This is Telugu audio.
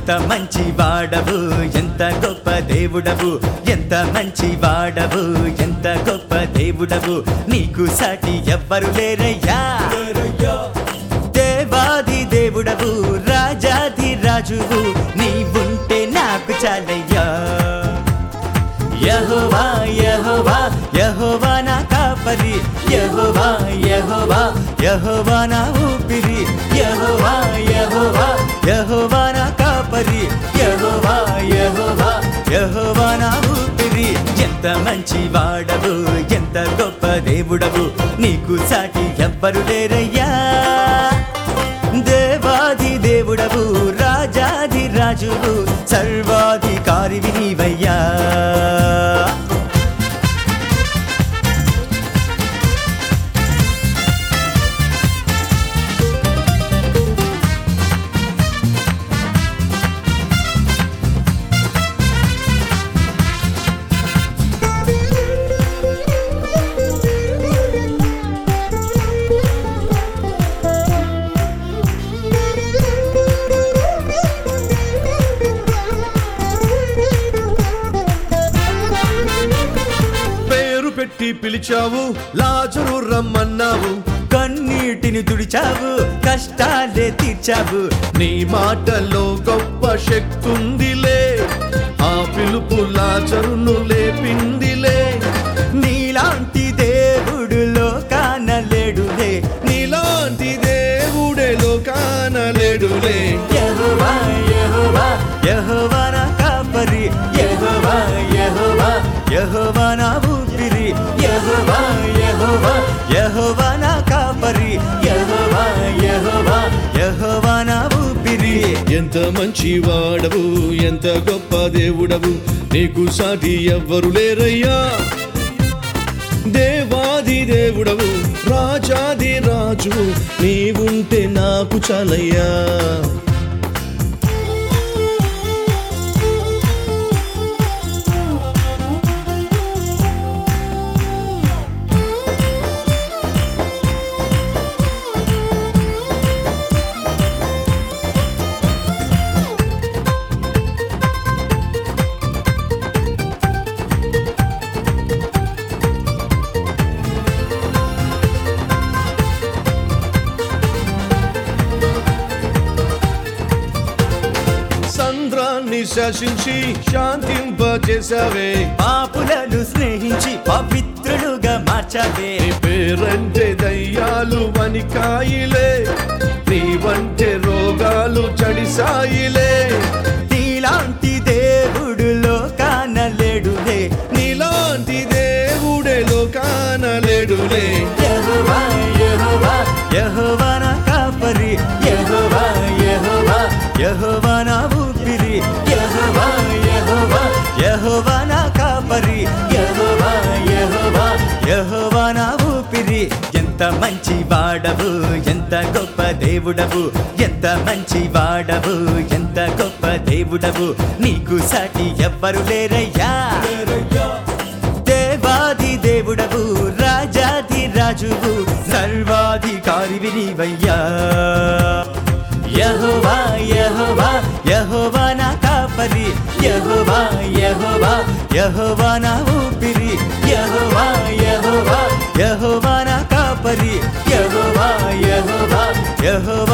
ఎంత మంచి వాడవు ఎంత గొప్ప దేవుడవు ఎంత మంచి వాడవు ఎంత గొప్ప దేవుడవు నీకు సాటి ఎవ్వరు లేరయ్యా దేవాది దేవుడవు రాజాది రాజువు నీవుంటే నాకు చాలయ్యా యహోవా యహోవా యహోవా నా కాపరి యహోవా యహోవా యహోవా నా ఊపిరి యహోవా యహోవా యహోవా నా కాపరి యహోవా యహోవా యహోవా నా ఊపిరి ఎంత మంచి వాడవు ఎంత గొప్ప దేవుడవు నీకు సాటి ఎవ్వరు లేరయ్యా దేవాది దేవుడవు రాజాది రాజువు సర్వాధికారి నీవయ్యా పేరు పెట్టి పిలిచావు లాజరు రమ్మన్నావు కన్నీటిని తుడిచావు కష్టాలే తీర్చావు నీ మాటలో గొప్ప శక్తుందిలే ఆ పిలుపు లాజరును లేపిందిలే నీలాంటి దేవుడు లోకానలేడులే నీలాంటి దేవుడే లోకానలేడులే యెహోవా యెహోవా యెహోవా నా కాపరి యెహోవా యెహోవా యెహోవా నా ఊపిరి యెహోవా యెహోవా యెహోవా నా కాపరి యెహోవా యెహోవా యెహోవా నా ఊపిరి ఎంత మంచి వాడవు ఎంత గొప్ప దేవుడవు నీకు సాటి ఎవ్వరు లేరయ్యా దేవాది దేవుడవు రాజాది రాజు నీవుంటే నాకు చాలయ్యా సంద్రాన్ని శాసించి శాంతింపజేశావే పాపులను స్నేహించి పవిత్రులుగా మార్చావే నీ పేరంటే దయ్యాలు వనికాయిలే నీ వంటే రోగాలు చడిసాయిలే నీలాంటి దేవుడు లోకానలేడులే నీలాంటి దేవుడే లోకానలేడులే యెహోవా యెహోవా యెహోవా నా కాపరి యెహోవా యెహోవా యెహోవా నా ఊపిరి యెహోవా యెహోవా యెహోవా నా కాపరి యెహోవా యెహోవా యెహోవా నా ఊపిరి ఎంత మంచి వాడవు ఎంత గొప్ప దేవుడవు ఎంత మంచి వాడవు ఎంత గొప్ప దేవుడవు నీకు సాటి ఎవ్వరు లేరయ్యా దేవాది దేవుడవు రాజాది రాజువు సర్వాధికారి నీవయ్యా యహోవా యహోవా యహోవా నా కాపరి యహోవా యహోవా యహోవా నా ఊపిరి యహోవా యహోవా యహోవా నా కాపరి యహోవా యహోవా యహోవా